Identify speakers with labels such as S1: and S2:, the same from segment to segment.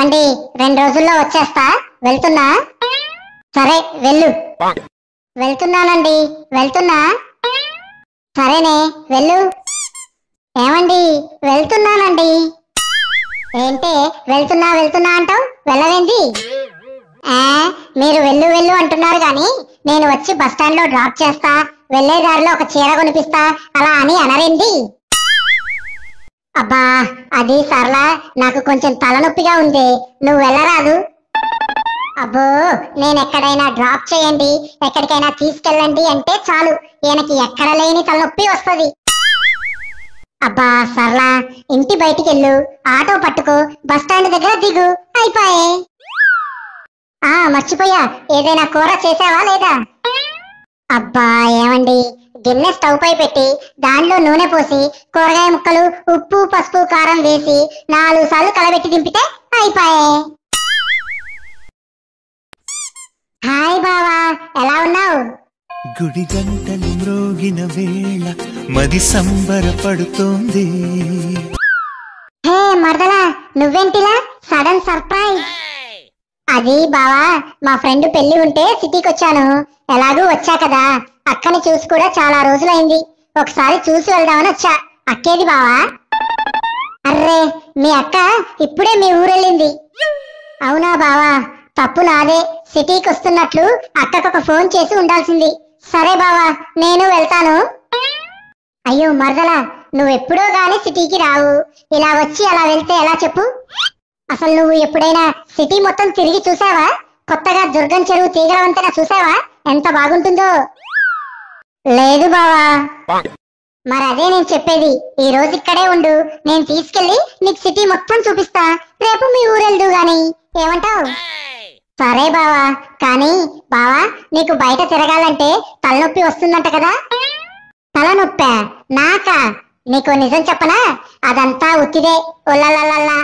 S1: ఏమండి రెండు రోజుల్లో వచ్చేస్తా వెళ్తున్నా సరే వెళ్ళు వెళ్తున్నానండి వెళ్తున్నా సరేనే వెళ్ళు ఏమండి వెళ్తున్నానండి ఏంటే వెళ్తున్నా వెళ్తున్నా అంటావు వెళ్ళవేంది ఆ, మీరు వెళ్ళు వెళ్ళు అంటున్నారు గాని నేను వచ్చి బస్ స్టాండ్ లో డ్రాప్ చేస్తా వెళ్లే దారిలో ఒక చీర కొనిపిస్తా అలా అని అనరేంది అబ్బా అది సరళా నాకు కొంచెం తలనొప్పిగా ఉంది నువ్వు వెళ్ళరాదు అబ్బో నేను ఎక్కడైనా డ్రాప్ చేయండి ఎక్కడికైనా తీసుకెళ్ళండి అంటే చాలు ఈయనకి ఎక్కడ లేని తలనొప్పి వస్తుంది అబ్బా సరళా ఇంటి బయటికి వెళ్ళు ఆటో పట్టుకో బస్ స్టాండ్ దగ్గర దిగు అయిపోయే ఆ మర్చిపోయా ఏదైనా కూర చేసావా లేదా అబ్బా ఏమండి గిన్నె స్టవ్ పై పెట్టి దానిలో నూనె పోసి కూరగాయ ముక్కలు ఉప్పు పసుపు కారం వేసి నాలుగు సార్లు కలబెట్టి దింపితే అయిపోయే హాయ్ బావా ఎలా ఉన్నావు
S2: గుడి గంటలు మ్రోగిన వేళ మది సంబరపడుతోంది
S1: హే మరదలా నువ్వేంటిలా సడన్ సర్ప్రైజ్ అది బావా మా ఫ్రెండ్ పెళ్లి ఉంటే సిటీకి వచ్చాను ఎలాగూ వచ్చా కదా అక్కని చూసి కూడా చాలా రోజులైంది ఒకసారి చూసి వెళ్దామని వచ్చా అక్కేది బావా అర్రే మీ అక్క ఇప్పుడే మీ ఊరెళ్ళింది అవునా బావా తప్పు నాదే సిటీకి వస్తున్నట్లు అక్కకు ఒక ఫోన్ చేసి ఉండాల్సింది సరే బావా నేను వెళ్తాను అయ్యో మరదలా నువ్వెప్పుడో గాని సిటీకి రావు ఇలా వచ్చి అలా వెళ్తే ఎలా చెప్పు అసలు నువ్వు ఎప్పుడైనా సిటీ మొత్తం తిరిగి చూసావా కొత్తగా దుర్గం చెరువు తీగల వంతెన చూసావా ఎంత బాగుంటుందో లేదు బావా మరి అదే నేను చెప్పేది ఈ రోజు ఇక్కడే ఉండు నేను తీసుకెళ్లి నీకు సిటీ మొత్తం చూపిస్తా రేపు మీ ఊరెళ్దు గాని ఏమంటావు సరే బావా కానీ బావా నీకు బయట తిరగాలంటే తలనొప్పి వస్తుందంట కదా తలనొప్పా నాకా నీకు నిజం చెప్పనా అదంతా ఉత్తిదే ఒల్లలల్లల్లా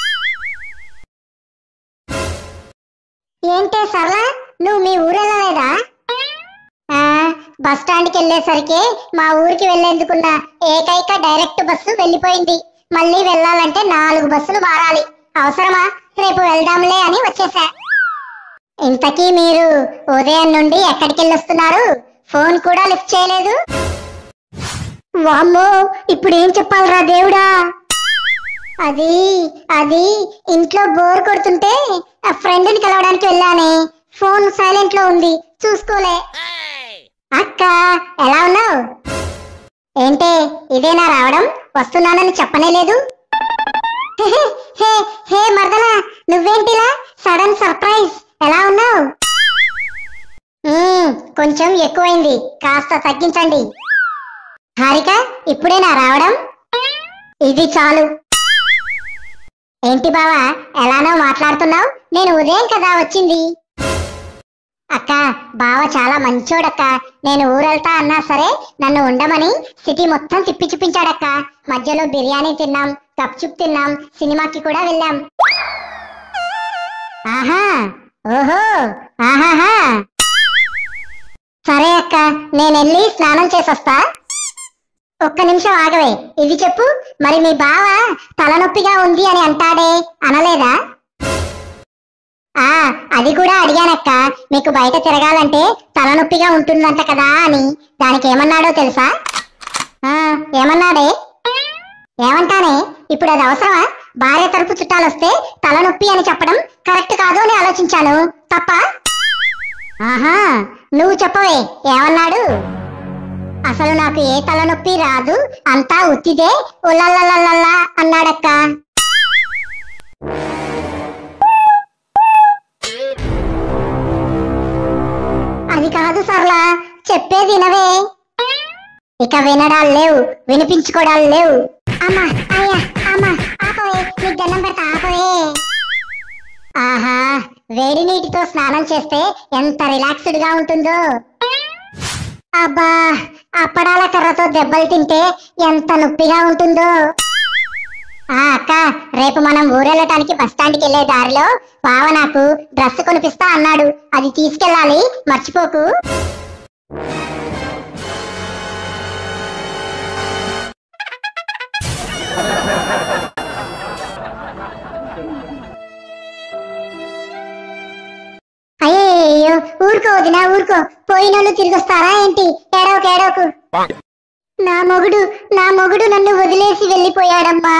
S1: ఏంటే సరళా నువ్వు మీ ఊరెళ్ళలేదా ఆ, బస్ స్టాండ్కి వెళ్ళేసరికి మా ఊరికి వెళ్ళేందుకున్న ఏకైక డైరెక్ట్ బస్సు వెళ్ళిపోయింది మళ్ళీ వెళ్ళాలంటే నాలుగు బస్సులు మారాలి అవసరమా రేపు వెళ్దాంలే అని వచ్చేసా ఇంతకీ మీరు ఉదయం నుండి ఎక్కడికి వెళ్ళొస్తున్నారు ఫోన్ కూడా లిఫ్ట్ చేయలేదు వామ్మో ఇప్పుడు ఏం చెప్పాలరా దేవుడా అది అది ఇంట్లో బోర్ కొడుతుంటే ఆ ఫ్రెండ్ ని కలవడానికి వెళ్ళానే ఫోన్ సైలెంట్ లో ఉంది చూసుకోలే అక్క ఎలా ఉన్నావు ఏంటే ఇదేనా రావడం వస్తున్నానని చెప్పనే లేదు హే, హే హే మరదలా నువ్వేంటిలా సడన్ సర్ప్రైజ్ ఎలా ఉన్నావు మ్మ్, కొంచెం ఎక్కువైంది కాస్త తగ్గించండి హారిక ఇప్పుడేనా రావడం ఇది చాలు ఏంటి బావా ఎలానో మాట్లాడుతున్నావు నేను ఉదయం కదా వచ్చింది అక్క బావ చాలా మంచోడక్క నేను ఊరెళ్తా అన్నా సరే నన్ను ఉండమని సిటీ మొత్తం తిప్పి చూపించాడక్క మధ్యలో బిర్యానీ తిన్నాం కప్చుప్ తిన్నాం సినిమాకి కూడా వెళ్ళాం ఆహా ఓహో ఆహాహా సరే అక్క నేను వెళ్ళి స్నానం చేసొస్తా ఒక్క నిమిషం ఆగవే ఇది చెప్పు మరి మీ బావ తలనొప్పిగా ఉంది అని అంటాడే అనలేదా ఆ అది కూడా అడిగానక్క మీకు బయట తిరగాలంటే తలనొప్పిగా ఉంటుందంట కదా అని దానికి ఏమన్నాడో తెలుసా ఆ ఏమన్నాడే ఏమంటానే ఇప్పుడు అది అవసరమా భార్య తరపు చుట్టాలు వస్తే తలనొప్పి అని చెప్పడం కరెక్ట్ కాదు అని ఆలోచించాను తప్ప ఆహా నువ్వు చెప్పవే ఏమన్నాడు అసలు నాకు ఏ తలనొప్పి రాదు అంతా ఉత్తిదే ఉల్లల్లల్లల్లా అన్నాడక్క అది కాదు సరళా చెప్పేది వినవే ఇక వినడాలు లేవు వినిపించుకోవడాలు లేవు అమ్మా అయ్యా అమ్మా ఆపవే నీకు దండం పెడతా ఆపవే ఆహా వేడి నీటితో స్నానం చేస్తే ఎంత రిలాక్స్డ్ గా ఉంటుందో అబ్బా అప్పడాల కర్రతో దెబ్బలు తింటే ఎంత నొప్పిగా ఉంటుందో ఆ అక్క రేపు మనం ఊరెళ్ళటానికి బస్ స్టాండ్కి వెళ్ళే దారిలో బావ నాకు డ్రెస్ కొనిపిస్తా అన్నాడు అది తీసుకెళ్ళాలి మర్చిపోకు ఊరుకో వదినా ఊరుకో పోయినోళ్ళు తిరిగి వస్తారా ఏంటి ఏడవకు ఏడవకు నా మొగుడు నా మొగుడు నన్ను వదిలేసి వెళ్ళిపోయాడమ్మా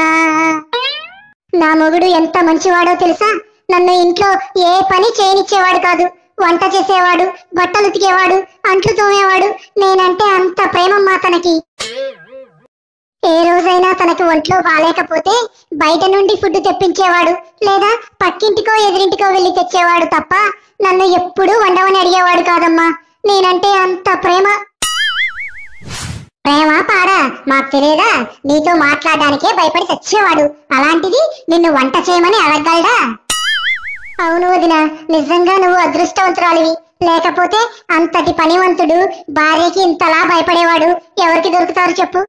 S1: నా మొగుడు ఎంత మంచివాడో తెలుసా నన్ను ఇంట్లో ఏ పని చేయనిచ్చేవాడు కాదు వంట చేసేవాడు బట్టలు ఉతికేవాడు అంట్లు తోమేవాడు నేనంటే అంత ప్రేమమ్మా తనకి ఏ రోజైనా తనకి ఒంట్లో బాలేకపోతే బయట నుండి ఫుడ్ తెప్పించేవాడు లేదా పక్కింటికో ఎదిరింటికో వెళ్ళి తెచ్చేవాడు తప్ప నన్ను ఎప్పుడూ వండమని అడిగేవాడు కాదమ్మా నేనంటే అంత ప్రేమ ప్రేమ పాడా మాకు తెలియదా నీతో మాట్లాడడానికే భయపడి చచ్చేవాడు అలాంటిది నిన్ను వంట చేయమని అడగలడా అవును వదిన నిజంగా నువ్వు అదృష్టవంతురాలివి లేకపోతే అంతటి పనివంతుడు భార్యకి ఇంతలా భయపడేవాడు ఎవరికి దొరుకుతారు చెప్పు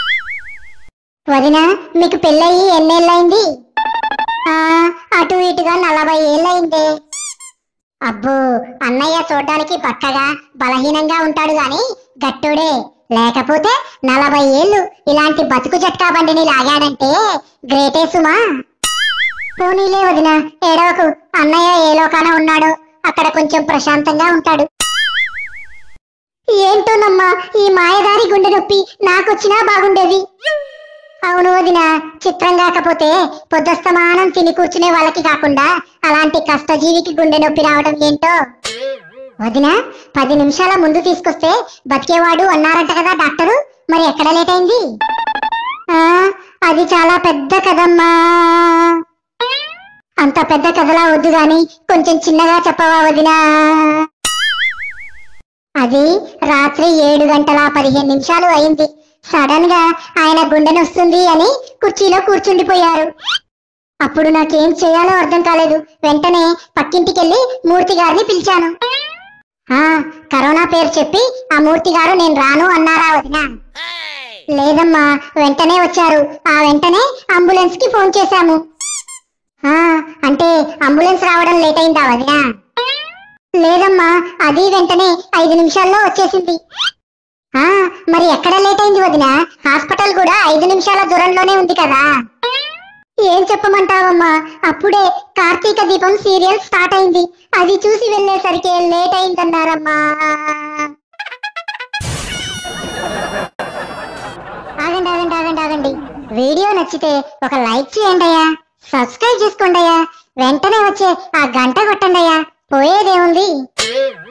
S1: వదిన మీకు పెళ్ళయి ఎన్నేళ్ళయింది ఆ, అటు ఇటుగా నలభై ఏళ్ళయిందే అబ్బో అన్నయ్య చూడ్డానికి పక్కగా బలహీనంగా ఉంటాడు గాని గట్టుడే లేకపోతే నలభై ఏళ్ళు ఇలాంటి బతుకు జట్కా బండిని లాగాడంటే గ్రేటే సుమా పోనీలే వదిన ఏడవకు అన్నయ్య ఏ లోకాన ఉన్నాడో అక్కడ కొంచెం ప్రశాంతంగా ఉంటాడు ఏంటోనమ్మా ఈ మాయదారి గుండె నొప్పి నాకొచ్చినా బాగుండేది అవును వదిన చిత్రం కాకపోతే పొద్దస్తమానం తిని కూర్చునే వాళ్ళకి కాకుండా అలాంటి కష్టజీవికి గుండె నొప్పి రావడం ఏంటో వదిన పది నిమిషాల ముందు తీసుకొస్తే బతికేవాడు అన్నారంట కదా డాక్టరు మరి ఎక్కడ లేట్ అయింది ఆ, అది చాలా పెద్ద కదమ్మా అంత పెద్ద కథలా వద్దు గాని కొంచెం చిన్నగా చెప్పవా వదినా అది రాత్రి ఏడు గంటల పదిహేను నిమిషాలు అయింది సడన్ గా ఆయన గుండె వస్తుంది అని కుర్చీలో కూర్చుండిపోయారు అప్పుడు నాకేం చేయాలో అర్థం కాలేదు వెంటనే పక్కింటికెళ్ళి మూర్తి గారిని పిలిచాను ఆ కరోనా పేరు చెప్పి ఆ మూర్తి గారు నేను రాను అన్నారా వదినా లేదమ్మా వెంటనే వచ్చారు ఆ వెంటనే అంబులెన్స్ కి ఫోన్ చేశాము ఆ అంటే అంబులెన్స్ రావడం లేట్ అయిందా వదినా లేదమ్మా అది వెంటనే ఐదు నిమిషాల్లో వచ్చేసింది ఆ మరి ఎక్కడ లేట్ అయింది వదిన హాస్పిటల్ కూడా ఐదు నిమిషాల దూరంలోనే ఉంది కదా ఏం చెప్పమంటావమ్మా అప్పుడే కార్తీక దీపం సీరియల్ స్టార్ట్ అయింది అది చూసి వెళ్ళేసరికి లేట్ అయిందన్నారమ్మా ఆగండి ఆగండి ఆగండి ఆగండి వీడియో నచ్చితే ఒక లైక్ చేయండి అయ్యా సబ్స్క్రైబ్ చేసుకోండి అయ్యా వెంటనే వచ్చే ఆ గంట కొట్టండి అయ్యా పోయేదేముంది